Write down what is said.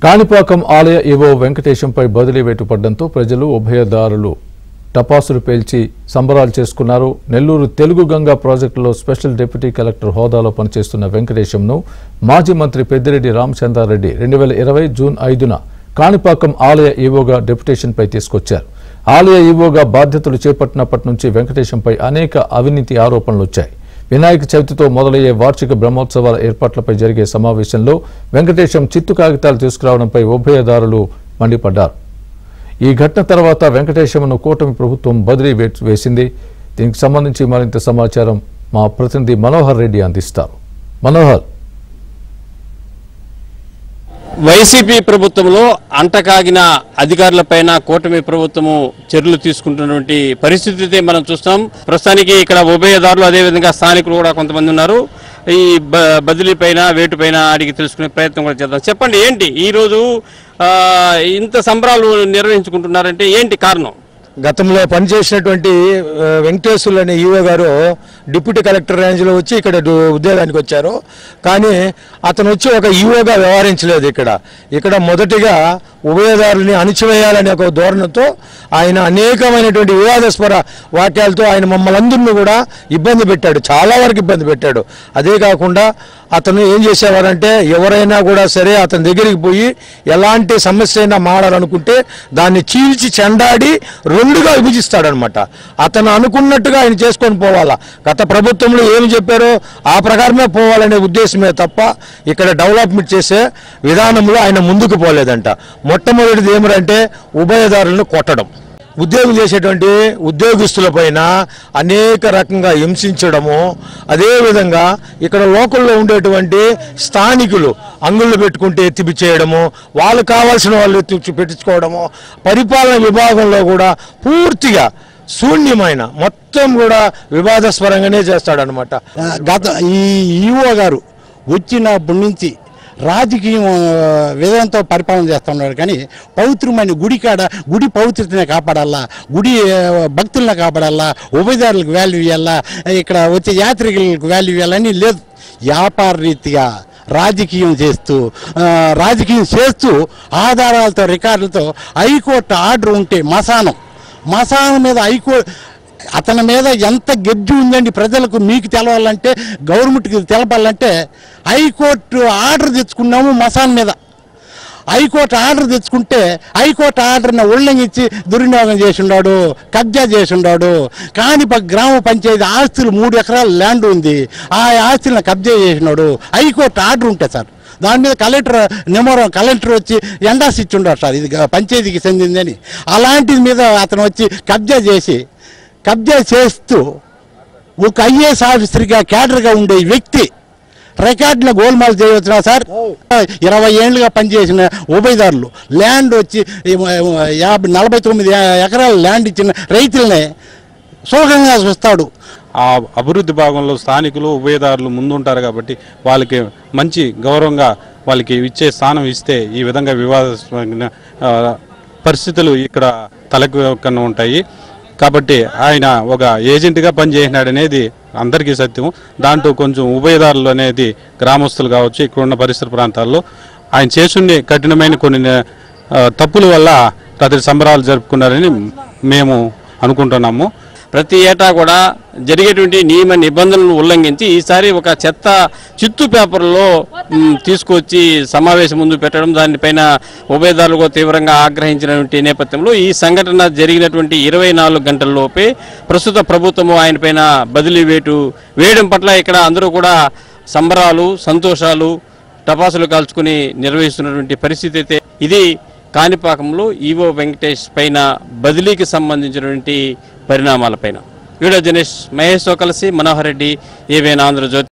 కాణిపాకం ఆలయ ఈవో వెంకటేశంపై బదిలీ వేటు పడ్డంతో ప్రజలు ఉభయదారులు టపాసులు పేల్చి సంబరాలు చేసుకున్నారు నెల్లూరు తెలుగు గంగా ప్రాజెక్టులో స్పెషల్ డిప్యూటీ కలెక్టర్ హోదాలో పనిచేస్తున్న వెంకటేశంను మాజీ మంత్రి పెద్దిరెడ్డి రామచంద్రారెడ్డి రెండు వేల ఇరవై జూన్ ఐదున కాణిపాకం ఆలయ ఈవోగా డెప్యుటేషన్పై తీసుకొచ్చారు ఆలయ ఈవోగా బాధ్యతలు చేపట్టినప్పటి నుంచి వెంకటేశంపై అనేక అవినీతి ఆరోపణలు వచ్చాయి వినాయక చవితితో మొదలయ్యే వార్షిక బ్రహ్మోత్సవాల ఏర్పాట్లపై జరిగే సమావేశంలో వెంకటేశం చిత్తు కాగితాలు తీసుకురావడంపై ఉభయదారులు మండిపడ్డారు ఈ ఘటన తర్వాత వెంకటేశంను కూటమి ప్రభుత్వం బదిలీ వే- వేసింది దీనికి సంబంధించి మరింత సమాచారం మా ప్రతినిధి మనోహర్ రెడ్డి అందిస్తారు మనోహర్ వైసీపీ ప్రభుత్వంలో అంటకాగిన అధికారులపైన కూటమి ప్రభుత్వము చర్యలు తీసుకుంటున్నటువంటి పరిస్థితి అయితే మనం చూస్తాం ప్రస్తుతానికి ఇక్కడ ఉభయదారులు అదేవిధంగా స్థానికులు కూడా కొంతమంది ఉన్నారు ఈ బ- బదిలీ పైన వేటు పైన అడిగి తెలుసుకునే ప్రయత్నం కూడా చేద్దాం చెప్పండి ఏంటి ఈ రోజు ఆ, ఇంత సంబరాలు నిర్వహించుకుంటున్నారంటే ఏంటి కారణం గతంలో పనిచేసినటువంటి ఆ, వెంకటేశ్వర్లు అనే ఈవో గారు డిప్యూటీ కలెక్టర్ రేంజ్లో వచ్చి ఇక్కడ డు- ఉద్యోగానికి వచ్చారు కానీ అతను వచ్చి ఒక ఈవోగా వ్యవహరించలేదు ఇక్కడ ఇక్కడ మొదటిగా ఉభయదారుల్ని అణిచివేయాలనే ఒక ధోరణితో ఆయన అనేకమైనటువంటి వివాదాస్పర వాక్యాలతో ఆయన మమ్మల్ని అందరినీ కూడా ఇబ్బంది పెట్టాడు చాలా వరకు ఇబ్బంది పెట్టాడు అదే కాకుండా అతను ఏం చేసేవారంటే ఎవరైనా కూడా సరే అతని దగ్గరికి పోయి ఎలాంటి సమస్య అయినా మాడాలనుకుంటే దాన్ని చీల్చి చెండాడి రెండుగా విభజిస్తాడనమాట అతను అనుకున్నట్టుగా ఆయన చేసుకొని పోవాలా గత ప్రభుత్వంలో ఏమి చెప్పారో ఆ ప్రకారమే పోవాలనే ఉద్దేశమే తప్ప ఇక్కడ డెవలప్మెంట్ చేసే విధానంలో ఆయన ముందుకు పోలేదంట మొట్టమొదటిది ఏమిటంటే ఉభయదారులను కొట్టడం ఉద్యోగం చేసేటువంటి ఉద్యోగస్తుల పైన అనేక రకంగా హింసించడము అదేవిధంగా ఇక్కడ లోకల్లో ఉండేటువంటి స్థానికులు అంగుళ్ళు పెట్టుకుంటే ఎత్తిపిచ్చేయడము వాళ్ళు కావాల్సిన వాళ్ళు ఎత్తి పెట్టించుకోవడము పరిపాలన విభాగంలో కూడా పూర్తిగా శూన్యమైన మొత్తం కూడా వివాదాస్పరంగానే చేస్తాడనమాట ఆ, గత ఈ ఈఓ గారు వచ్చినప్పటి నుంచి రాజకీయం ఆ, విధానంతో పరిపాలన చేస్తున్నాడు కానీ పవిత్రమైన గుడి కాడ గుడి పవిత్రతనే కాపాడాలా గుడి ఆ, భక్తులను కాపాడాలా ఉభయదారులకు వాల్యూ ఇవ్వాలా ఇక్కడ వచ్చే యాత్రికులకు వాల్యూ ఇవ్వాలని లేదు వ్యాపార రీతిగా రాజకీయం చేస్తూ ఆ, రాజకీయం చేస్తూ ఆధారాలతో రికార్డులతో హైకోర్టు ఆర్డర్ ఉంటే మసానం మసానం మీద హైకోర్టు అతని మీద ఎంత గెడ్జి ఉందండి ప్రజలకు మీకు తెలవాలంటే గవర్నమెంట్కి తెలపాలంటే హైకోర్టు ఆర్డర్ తెచ్చుకున్నాము మసాన్ మీద హైకోర్టు ఆర్డర్ తెచ్చుకుంటే హైకోర్టు ఆర్డర్ని ఉల్లంఘించి దుర్వినియోగం చేసిండాడు కబ్జా చేసిండాడు కానీ ప- గ్రామ పంచాయతీ ఆస్తులు మూడు ఎకరాల ల్యాండ్ ఉంది ఆ ఆస్తులను కబ్జా చేసినాడు హైకోర్టు ఆర్డర్ ఉంటే సార్ దాని మీద కలెక్టర్ నిమ్మరం కలెక్టర్ వచ్చి ఎండాస్ ఇచ్చిండారు సార్ ఇది గ- పంచాయతీకి చెందిందని అలాంటిది మీద అతను వచ్చి కబ్జా చేసి కబ్జా చేస్తూ ఒక ఐఏఎస్ ఆఫీసర్గా క్యాడర్గా ఉండే వ్యక్తి రికార్డుల గోల్మాల్ చేయవచ్చునా సార్ ఇరవై ఏళ్ళుగా పనిచేసిన ఉభయదారులు ల్యాండ్ వచ్చి యాభై నలభై తొమ్మిది ఎకరాల ల్యాండ్ ఇచ్చిన రైతులనే సులభంగా చూస్తాడు ఆ అభివృద్ధి భాగంలో స్థానికులు ఉభయదారులు ముందుంటారు కాబట్టి వాళ్ళకి మంచి గౌరవంగా వాళ్ళకి ఇచ్చే స్థానం ఇస్తే ఈ విధంగా వివాదాస్పదమైన ఆ, పరిస్థితులు ఇక్కడ తలకు కన్నా ఉంటాయి కాబట్టి ఆయన ఒక ఏజెంట్గా పనిచేసినాడు అనేది అందరికీ సత్యం దాంట్లో కొంచెం ఉభయదారులు అనేది గ్రామస్తులు కావచ్చు ఇక్కడ ఉన్న పరిసర ప్రాంతాల్లో ఆయన చేసుండే కఠినమైన కొన్ని ఆ, తప్పుల వల్ల అతడి సంబరాలు జరుపుకున్నారని మేము అనుకుంటున్నాము ప్రతి ఏటా కూడా జరిగేటువంటి నియమ నిబంధనలను ఉల్లంఘించి ఈసారి ఒక చెత్త చిత్తు పేపర్లో మ్, తీసుకొచ్చి సమావేశం ముందు పెట్టడం దానిపైన ఉభయదారులు కూడా తీవ్రంగా ఆగ్రహించినటువంటి నేపథ్యంలో ఈ సంఘటన జరిగినటువంటి ఇరవై నాలుగు గంటల్లోపే ప్రస్తుత ప్రభుత్వము ఆయన పైన బదిలీ వేటు వేయడం పట్ల ఇక్కడ అందరూ కూడా సంబరాలు సంతోషాలు టపాసులు కాల్చుకుని నిర్వహిస్తున్నటువంటి పరిస్థితి అయితే ఇది కాణిపాకంలో ఈవో వెంకటేష్ పైన బదిలీకి సంబంధించినటువంటి పరిణామాలపైన వీడియో జర్నలిస్ట్ మహేష్తో కలిసి మనోహర్ రెడ్డి ఏవేనా ఆంధ్రజ్యోతి